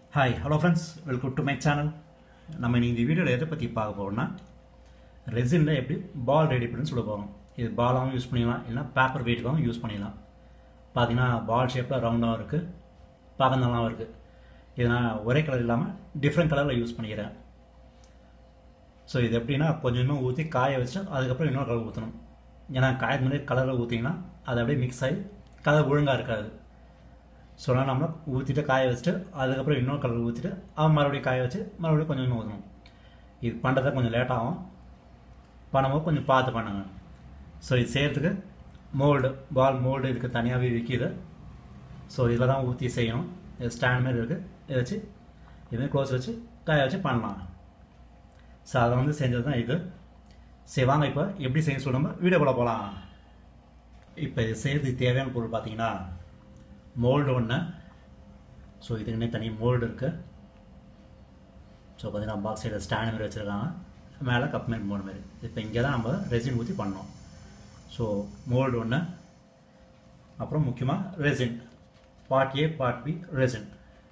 hi hello friends welcome to my channel நம்ம இன்னைக்கு இந்த வீடியோவில் எதை பற்றி பார்க்க போகிறோம்னா ரெசினில் எப்படி பால் ரெடி பண்ணி சொல்ல போகிறோம் இது பாலாகவும் யூஸ் பண்ணிக்கலாம் இல்லைனா பேப்பர் வெயிட்டுக்காகவும் யூஸ் பண்ணிக்கலாம் பார்த்தீங்கன்னா பால் ஷேப்பில் ரவுண்டாகவும் இருக்குது பார்க்க நல்லாவும் இருக்குது இது நான் ஒரே கலர் இல்லாமல் டிஃப்ரெண்ட் கலரில் யூஸ் பண்ணிக்கிறேன் ஸோ இது எப்படின்னா கொஞ்சமாக ஊற்றி காய வச்சு அதுக்கப்புறம் இன்னொரு கலர் ஊற்றணும் ஏன்னா காய முன்னாடி கலரில் ஊற்றிங்கன்னா அது அப்படியே மிக்ஸ் ஆகி கலர் ஒழுங்காக இருக்காது ஸோ அதனால் நம்ம ஊற்றிட்டு காய வச்சுட்டு அதுக்கப்புறம் இன்னொரு கலர் ஊற்றிட்டு அவன் மறுபடியும் காய வச்சு மறுபடியும் கொஞ்சம் கொஞ்சம் ஊற்றணும் இது பண்ணுறதுக்கு கொஞ்சம் லேட் ஆகும் பண்ணும்போது கொஞ்சம் பார்த்து பண்ணுங்க ஸோ இது செய்கிறதுக்கு மோல்டு பால் மோல்டு இதுக்கு தனியாகவே விற்கிது ஸோ இதில் தான் ஊற்றி செய்யணும் இது ஸ்டாண்ட் மாதிரி இருக்குது இதை வச்சு இது க்ளோஸ் வச்சு காய வச்சு பண்ணலாம் ஸோ அதை வந்து செஞ்சது தான் இது சரி வாங்க இப்போ எப்படி செய்ய சொல்லுங்க வீடியோக்குள்ளே போகலாம் இப்போ இது செய்யறதுக்கு தேவையான பொருள் பார்த்தீங்கன்னா மோல்டு ஒன்று ஸோ இதுக்குன்னே தனி மோல்டு இருக்குது ஸோ பார்த்தீங்கன்னா பாக்ஸ் சைடில் ஸ்டாண்ட் மாதிரி வச்சுருக்காங்க மேலே கப் மாதிரி மோல்டு மாதிரி இப்போ இங்கே தான் நம்ம ரெசின் ஊற்றி பண்ணோம் ஸோ மோல்டு ஒன்று அப்புறம் முக்கியமாக resin part A part B resin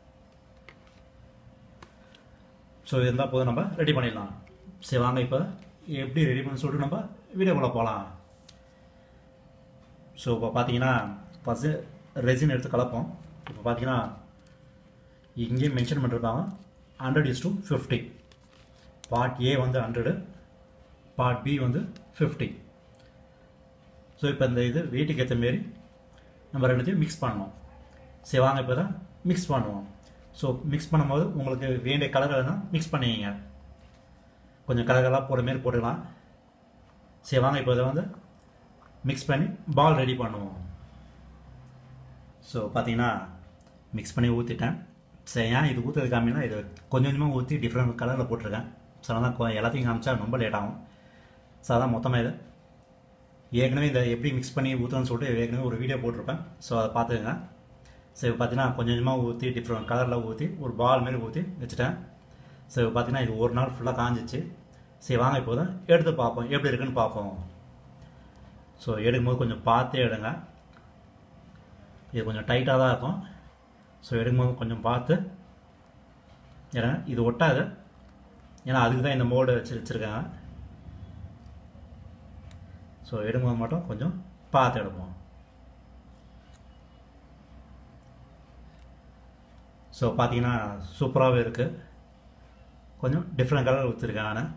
so இருந்தால் போதும் நம்ம ரெடி பண்ணிடலாம் சரி வாங்க இப்போ எப்படி ரெடி பண்ண சொல்லிட்டு நம்ம வீடியோக்குள்ளே போகலாம் ஸோ இப்போ பார்த்தீங்கன்னா ஃபஸ்ட்டு ரெசின் எடுத்து கலப்போம் இப்போ பார்த்தீங்கன்னா இங்கேயும் மென்ஷன் பண்ணிருப்பாங்க hundred is to fifty part A வந்து ஹண்ட்ரடு பார்ட் பி வந்து ஃபிஃப்டி ஸோ இப்போ இந்த இது வெயிட்டுக்கு ஏற்ற மாரி நம்ம ரெண்டுத்தையும் மிக்ஸ் பண்ணணும் சரி வாங்க இப்போ தான் மிக்ஸ் பண்ணுவோம் ஸோ மிக்ஸ் பண்ணும்போது உங்களுக்கு வேண்டிய கலர் வேணால் மிக்ஸ் பண்ணிக்கிங்க கொஞ்சம் கலர்களாக போடுற மாரி போட்டுக்கலாம் சரி வாங்க இப்போ இதை வந்து மிக்ஸ் பண்ணி பால் ரெடி பண்ணுவோம் ஸோ பார்த்தீங்கன்னா மிக்ஸ் பண்ணி ஊற்றிட்டேன் சரி ஏன் இது ஊற்றுறது காமினா இது கொஞ்சம் கொஞ்சமாக ஊற்றி டிஃப்ரெண்ட் கலரில் போட்டிருக்கேன் ஸோ அதான் எல்லாத்தையும் காமிச்சா ரொம்ப லேட் ஆகும் ஸோ அதான் மொத்தமாக இது ஏற்கனவே இந்த எப்படி மிக்ஸ் பண்ணி ஊற்றுறேன்னு சொல்லிட்டு ஏற்கனவே ஒரு வீடியோ போட்டிருப்பேன் ஸோ அதை பார்த்துக்கங்க சரி பார்த்தீங்கன்னா கொஞ்சம் கொஞ்சமாக ஊற்றி டிஃப்ரெண்ட் கலரில் ஊற்றி ஒரு பால் மாரி ஊற்றி வச்சுட்டேன் சரி பார்த்தீங்கன்னா இது ஒரு நாள் ஃபுல்லாக காஞ்சிச்சு சரி வாங்க இப்போ தான் எடுத்து பார்ப்போம் எப்படி இருக்குன்னு பார்ப்போம் ஸோ எடுக்கும்போது கொஞ்சம் பார்த்தே எடுங்க இது கொஞ்சம் டைட்டாக தான் இருக்கும் ஸோ எடுக்கும்போது கொஞ்சம் பார்த்து ஏன்னா இது ஒட்டாது ஏன்னா அதுக்கு தான் இந்த மோல்டு வச்சு வச்சுருக்காங்க ஸோ எடுக்கும்போது மட்டும் கொஞ்சம் பார்த்து எடுப்போம் ஸோ பார்த்தீங்கன்னா சூப்பராகவே இருக்குது கொஞ்சம் டிஃப்ரெண்ட் கலர் ஊற்றிருக்கேன் நான்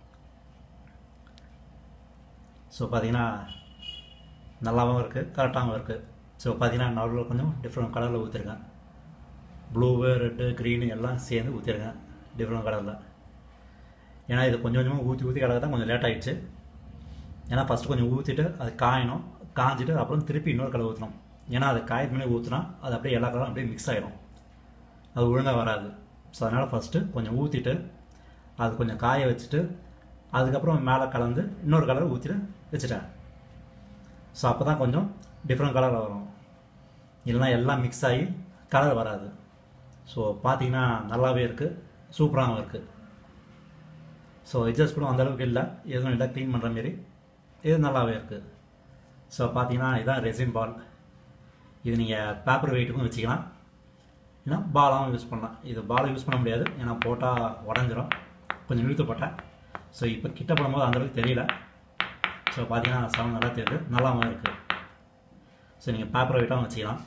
ஸோ பார்த்தீங்கன்னா நல்லாவும் இருக்குது கரெக்டாகவும் இருக்குது ஸோ பார்த்தீங்கன்னா நடுவில் கொஞ்சம் டிஃப்ரெண்ட் கலரில் ஊற்றிருக்கேன் ப்ளூவு ரெட்டு க்ரீனு எல்லாம் சேர்ந்து ஊற்றிருக்கேன் டிஃப்ரெண்ட் கலரில் ஏன்னா இது கொஞ்சம் கொஞ்சமாக ஊற்றி ஊற்றி கலக்க தான் கொஞ்சம் லேட் ஆகிடுச்சு ஏன்னா ஃபஸ்ட்டு கொஞ்சம் ஊற்றிட்டு அது காயணும் காஞ்சிட்டு அப்புறம் திருப்பி இன்னொரு கலர் ஊற்றணும் ஏன்னா அது காய பண்ணி ஊற்றினா அது அப்படியே எல்லா கலரும் அப்படியே மிக்ஸ் ஆகிடும் அது ஒழுங்காக வராது ஸோ அதனால் ஃபஸ்ட்டு கொஞ்சம் ஊற்றிட்டு அது கொஞ்சம் காய வச்சுட்டு அதுக்கப்புறம் மேலே கலந்து இன்னொரு கலர் ஊற்றிட்டு வச்சுட்டேன் ஸோ அப்போ தான் கொஞ்சம் டிஃப்ரெண்ட் கலர் வரும் இல்லைனா எல்லாம் மிக்ஸ் ஆகி கலர் வராது ஸோ பார்த்தீங்கன்னா நல்லாவே இருக்குது சூப்பராகவும் இருக்குது ஸோ எட்ஜஸ்ட் கூட அந்தளவுக்கு இல்லை எதுவும் இல்லை க்ளீன் பண்ணுற மாரி இது நல்லாவே இருக்குது ஸோ பார்த்தீங்கன்னா இதுதான் ரெசின் பால் இது நீங்கள் பேப்பர் வெயிட்டுக்கும் வச்சுக்கலாம் இல்லைனா பாலாகவும் யூஸ் பண்ணலாம் இது பாலை யூஸ் பண்ண முடியாது ஏன்னா போட்டால் உடஞ்சிரும் கொஞ்சம் இழுத்து போட்டேன் ஸோ இப்போ கிட்ட போடும்போது அந்தளவுக்கு தெரியல ஸோ பார்த்தீங்கன்னா சவுண்ட் நல்லா தெரியுது நல்லாவும் இருக்குது ஸோ நீங்கள் பேப்பர் வெயிட்டாகவும் வச்சுக்கலாம்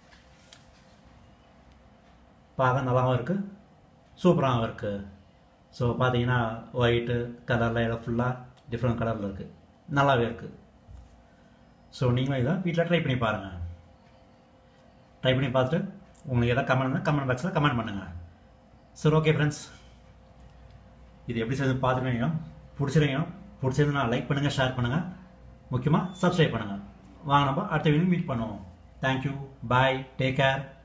பார்க்க நல்லாவும் இருக்குது சூப்பராகவும் இருக்குது ஸோ பார்த்தீங்கன்னா ஒயிட்டு கலரில் எல்லாம் ஃபுல்லாக டிஃப்ரெண்ட் கலரில் இருக்குது நல்லாவே இருக்குது ஸோ நீங்களும் இதை வீட்டில் ட்ரை பண்ணி பாருங்கள் ட்ரை பண்ணி பார்த்துட்டு உங்களுக்கு எதாவது கமெண்ட் கமெண்ட் பாக்ஸில் கமெண்ட் பண்ணுங்கள் சரி ஓகே ஃப்ரெண்ட்ஸ் இது எப்படி செய்து பார்த்துருக்கீங்க பிடிச்சிருக்கீங்க பிடிச்சிருந்தா லைக் பண்ணுங்கள் ஷேர் பண்ணுங்கள் முக்கியமாக சப்ஸ்கிரைப் பண்ணுங்கள் வாங்க நம்ம அடுத்த வீடியோ மீட் பண்ணுவோம் தேங்க்யூ பாய் டேக் கேர்